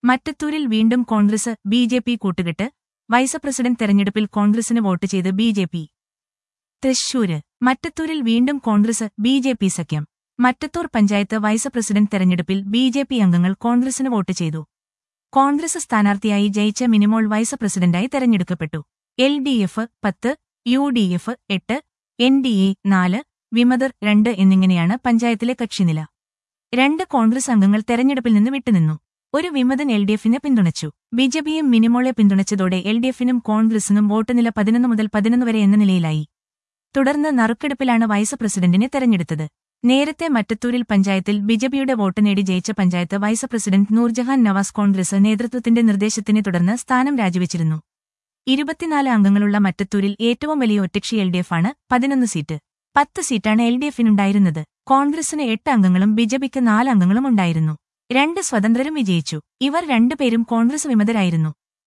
മറ്റത്തൂരിൽ വീണ്ടും Congress B J P കൂട്ടുകെട്ട് vice president തെരഞ്ഞെടുപ്പിൽ കോൺഗ്രസിന് വോട്ട് ചെയ്ത് ബി ജെ പി തൃശൂര് മറ്റത്തൂരിൽ വീണ്ടും കോൺഗ്രസ് ബി ജെ പി സഖ്യം മറ്റത്തൂർ പഞ്ചായത്ത് വൈസ് പ്രസിഡന്റ് തെരഞ്ഞെടുപ്പിൽ ബി ജെ പി അംഗങ്ങൾ കോൺഗ്രസിന് വോട്ട് ചെയ്തു കോൺഗ്രസ് സ്ഥാനാർത്ഥിയായി ജയിച്ച മിനിമോൾ വൈസ് പ്രസിഡന്റായി തെരഞ്ഞെടുക്കപ്പെട്ടു എൽ ഡി എഫ് പത്ത് യു ഡി എഫ് എട്ട് എൻ ഡി എ നാല് വിമതർ രണ്ട് എന്നിങ്ങനെയാണ് പഞ്ചായത്തിലെ കക്ഷിനില രണ്ട് കോൺഗ്രസ് അംഗങ്ങൾ തെരഞ്ഞെടുപ്പിൽ നിന്ന് വിട്ടുനിന്നു ഒരു വിമതൻ എൽ ഡി എഫിനെ പിന്തുണച്ചു ബിജെപിയും മിനിമോളെ പിന്തുണച്ചതോടെ എൽ ഡി എഫിനും കോൺഗ്രസിനും വോട്ട് നില പതിനൊന്ന് മുതൽ പതിനൊന്ന് വരെ എന്ന നിലയിലായി തുടർന്ന് നറുക്കെടുപ്പിലാണ് വൈസ് പ്രസിഡന്റിനെ തെരഞ്ഞെടുത്തത് നേരത്തെ മറ്റത്തൂരിൽ പഞ്ചായത്തിൽ ബിജെപിയുടെ വോട്ട് നേടി ജയിച്ച പഞ്ചായത്ത് വൈസ് പ്രസിഡന്റ് നൂർജഹാൻ നവാസ് കോൺഗ്രസ് നേതൃത്വത്തിന്റെ നിർദ്ദേശത്തിനെ തുടർന്ന് സ്ഥാനം രാജിവെച്ചിരുന്നു ഇരുപത്തിനാല് അംഗങ്ങളുള്ള മറ്റത്തൂരിൽ ഏറ്റവും വലിയ ഒറ്റക്ഷി എൽ ഡി എഫാണ് പതിനൊന്ന് സീറ്റ് പത്ത് സീറ്റാണ് എൽ ഡി എഫിനുണ്ടായിരുന്നത് കോൺഗ്രസിന് എട്ട് അംഗങ്ങളും ബിജെപിക്ക് നാല് അംഗങ്ങളും ഉണ്ടായിരുന്നു രണ്ട് സ്വതന്ത്രരും വിജയിച്ചു ഇവർ രണ്ടുപേരും കോൺഗ്രസ് വിമതരായിരുന്നു